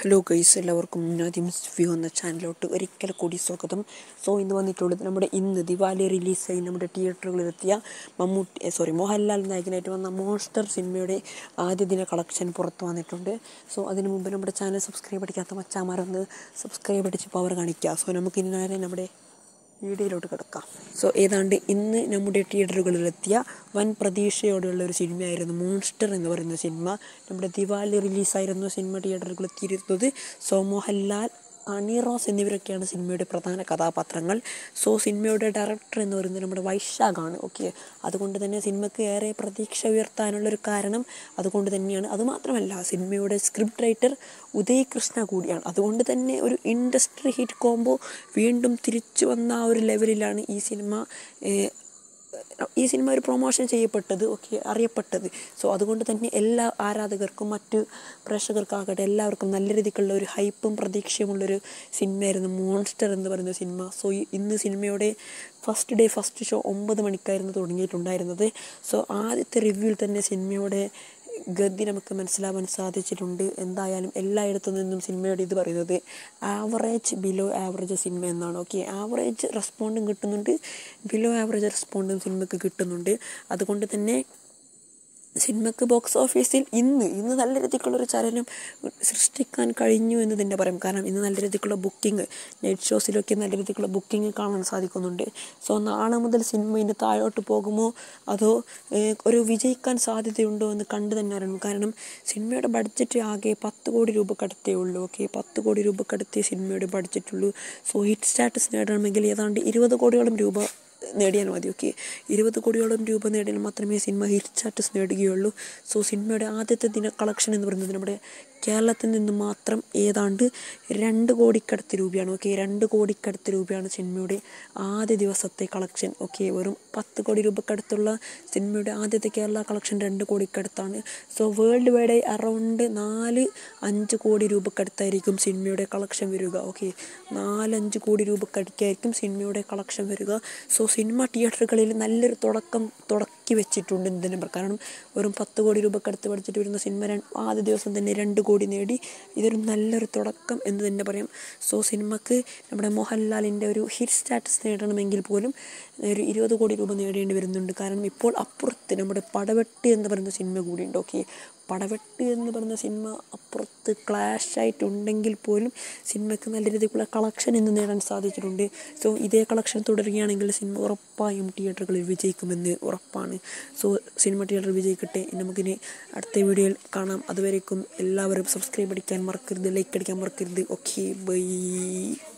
hello guys എല്ലാവർക്കും ആദ്യം view എന്ന ചാനലിലോട്ട് ഒരിക്കൽ കൂടി സ്വാഗതം സോ ഇന്ന് വന്നിട്ടുള്ളത് നമ്മുടെ ഇന്ന് ദിവാലി റിലീസായി നമ്മുടെ തിയേറ്ററുകളിലെത്തിയ മമ്മൂട്ടി സോറി മോഹൻലാൽ നായകനായിട്ട് വന്ന മോൺസ്റ്റർ സിനിമയുടെ ആദ്യ ദിന കളക്ഷൻ പുറത്തു വന്നിട്ടുണ്ട് സോ അതിനു മുമ്പ് നമ്മുടെ ചാനൽ സബ്സ്ക്രൈബ് അടിക്കാത്ത മച്ചാമാരൊന്ന് സബ്സ്ക്രൈബ് അടിച്ച് പവർ കാണിക്കുക സോ നമുക്ക് ഇനി നേരെ നമ്മുടെ വീഡിയോയിലോട്ട് കിടക്കാം സോ ഏതാണ്ട് ഇന്ന് നമ്മുടെ തിയേറ്ററുകളിലെത്തിയ വൻ പ്രതീക്ഷയോടെയുള്ള ഒരു സിനിമയായിരുന്നു മോൺസ്റ്റർ എന്ന് പറയുന്ന സിനിമ നമ്മുടെ ദിവാലി റിലീസായിരുന്നു സിനിമ തിയേറ്ററുകളിൽ എത്തിയിരുന്നത് സോ മോഹൻലാൽ അണിറോസ് എന്നിവരൊക്കെയാണ് സിനിമയുടെ പ്രധാന കഥാപാത്രങ്ങൾ സോ സിനിമയുടെ ഡയറക്ടർ എന്ന് പറയുന്നത് നമ്മുടെ വൈശാഖാണ് ഓക്കെ അതുകൊണ്ട് തന്നെ സിനിമയ്ക്ക് ഏറെ പ്രതീക്ഷ ഉയർത്താനുള്ളൊരു കാരണം അതുകൊണ്ട് തന്നെയാണ് അതുമാത്രമല്ല സിനിമയുടെ സ്ക്രിപ്റ്റ് റൈറ്റർ ഉദയ് കൃഷ്ണ കൂടിയാണ് അതുകൊണ്ട് തന്നെ ഒരു ഇൻഡസ്ട്രി ഹിറ്റ് കോംബോ വീണ്ടും തിരിച്ചു വന്ന ആ ഒരു ലെവലിലാണ് ഈ സിനിമ ഏഹ്, ഈ സിനിമ ഒരു പ്രൊമോഷൻ ചെയ്യപ്പെട്ടത് ഓക്കെ അറിയപ്പെട്ടത് സോ അതുകൊണ്ട് തന്നെ എല്ലാ ആരാധകർക്കും മറ്റ് പ്രേക്ഷകർക്കാകട്ടെ എല്ലാവർക്കും നല്ല രീതിക്കുള്ള ഒരു ഹൈപ്പും പ്രതീക്ഷയുമുള്ളൊരു സിനിമയായിരുന്നു മോൺസ്റ്റർ എന്ന് പറയുന്ന സിനിമ സോ ഈ- ഇന്ന് സിനിമയുടെ ഫസ്റ്റ് ഡേ ഫസ്റ്റ് ഷോ ഒമ്പത് മണിക്കായിരുന്നു തുടങ്ങിയിട്ടുണ്ടായിരുന്നത് സോ ആദ്യത്തെ റിവ്യൂവിൽ തന്നെ സിനിമയുടെ ഗതി നമുക്ക് മനസ്സിലാവാൻ സാധിച്ചിട്ടുണ്ട് എന്തായാലും എല്ലായിടത്തു നിന്നും സിനിമയുടെ ഇത് പറയുന്നത് ആവറേജ് ബിലോ ആവറേജ് സിനിമ എന്നാണ് ഓക്കെ ആവറേജ് റെസ്പോണ്ടും കിട്ടുന്നുണ്ട് ബിലോ ആവറേജ് റെസ്പോണ്ടും സിനിമയ്ക്ക് കിട്ടുന്നുണ്ട് അതുകൊണ്ട് തന്നെ സിനിമയ്ക്ക് ബോക്സ് ഓഫീസിൽ ഇന്ന് ഇന്ന് നല്ല രീതിക്കുള്ള ഒരു ചലനം സൃഷ്ടിക്കാൻ കഴിഞ്ഞു എന്ന് തന്നെ പറയാം കാരണം ഇന്ന് നല്ല രീതിക്കുള്ള ബുക്കിംഗ് നൈറ്റ് ഷോസിലൊക്കെ നല്ല രീതിക്കുള്ള ബുക്കിംഗ് കാണാൻ സാധിക്കുന്നുണ്ട് സോ നാളെ മുതൽ സിനിമ ഇനി താഴോട്ട് പോകുമോ അതോ ഏഹ്, ഒരു വിജയിക്കാൻ സാധ്യതയുണ്ടോ എന്ന് കണ്ടു തന്നെ അറിയണം കാരണം സിനിമയുടെ ബഡ്ജറ്റ് ആകെ പത്ത് കോടി രൂപക്കടുത്തേ ഉള്ളൂ ഓക്കെ പത്ത് കോടി രൂപക്കടുത്തേ സിനിമയുടെ ബഡ്ജറ്റുള്ളൂ സോ ഹിറ്റ് സ്റ്റാറ്റസ് നേടണമെങ്കിൽ ഏതാണ്ട് ഇരുപത് കോടിയോളം രൂപ നേടിയാൽ മതി ഓക്കെ ഇരുപത് കോടിയോളം രൂപ നേടിയാൽ മാത്രമേ സിനിമ ഹിറ്റ് സ്റ്റാറ്റസ് നേടുകയുള്ളൂ സോ സിനിമയുടെ ആദ്യത്തെ ദിന കളക്ഷൻ എന്ന് പറയുന്നത് നമ്മുടെ കേരളത്തിൽ നിന്ന് മാത്രം ഏതാണ്ട് രണ്ട് കോടിക്കടുത്ത് രൂപയാണ് ഓക്കെ രണ്ട് കോടിക്കടുത്ത് രൂപയാണ് സിനിമയുടെ ആദ്യ ദിവസത്തെ കളക്ഷൻ ഓക്കെ വെറും പത്ത് കോടി രൂപക്കടുത്തുള്ള സിനിമയുടെ ആദ്യത്തെ കേരള കളക്ഷൻ രണ്ട് കോടിക്കടുത്താണ് സോ വേൾഡ് വൈഡ് അറൗണ്ട് നാല് അഞ്ച് കോടി രൂപക്കടുത്തായിരിക്കും സിനിമയുടെ കളക്ഷൻ വരിക ഓക്കെ നാലഞ്ച് കോടി രൂപക്കടുത്തായിരിക്കും സിനിമയുടെ കളക്ഷൻ വരിക സോ സിനിമ തിയേറ്ററുകളിൽ നല്ലൊരു തുടക്കം തുടക്കി വെച്ചിട്ടുണ്ട് എന്ന് തന്നെ പറയാം കാരണം വെറും പത്ത് കോടി രൂപക്കടുത്ത് പഠിച്ചിട്ട് വരുന്ന സിനിമ ര- ആദ്യ ദിവസം തന്നെ രണ്ട് കോടി നേടി ഇതൊരു നല്ലൊരു തുടക്കം എന്ന് തന്നെ പറയാം സോ സിനിമക്ക് നമ്മുടെ മോഹൻലാലിൻ്റെ ഒരു ഹിറ്റ് സ്റ്റാറ്റസ് നേടണമെങ്കിൽ പോലും ഒരു ഇരുപത് കോടി രൂപ നേടേണ്ടി വരുന്നുണ്ട് കാരണം ഇപ്പോൾ അപ്പുറത്ത് നമ്മുടെ പടവെട്ട് എന്ന് പറയുന്ന സിനിമ കൂടിയുണ്ട് ഓക്കെ പടവെട്ട് എന്ന് പറയുന്ന സിനിമ അപ്പുറത്ത് ക്ലാഷ് ആയിട്ടുണ്ടെങ്കിൽ പോലും സിനിമയ്ക്ക് നല്ല രീതിക്കുള്ള കളക്ഷൻ ഇന്ന് നേടാൻ സാധിച്ചിട്ടുണ്ട് സോ ഇതേ കളക്ഷൻ തുടരുകയാണെങ്കിൽ സിനിമ ഉറപ്പായും തിയേറ്ററുകളിൽ വിജയിക്കുമെന്ന് ഉറപ്പാണ് സോ സിനിമ തിയേറ്ററിൽ വിജയിക്കട്ടെ ഇനി നമുക്കിനി അടുത്ത വീഡിയോയിൽ കാണാം അതുവരേക്കും എല്ലാവരും സബ്സ്ക്രൈബ് അടിക്കാൻ മറക്കരുത് ലൈക്ക് അടിക്കാൻ മറക്കരുത് ഓക്കെ ബൈ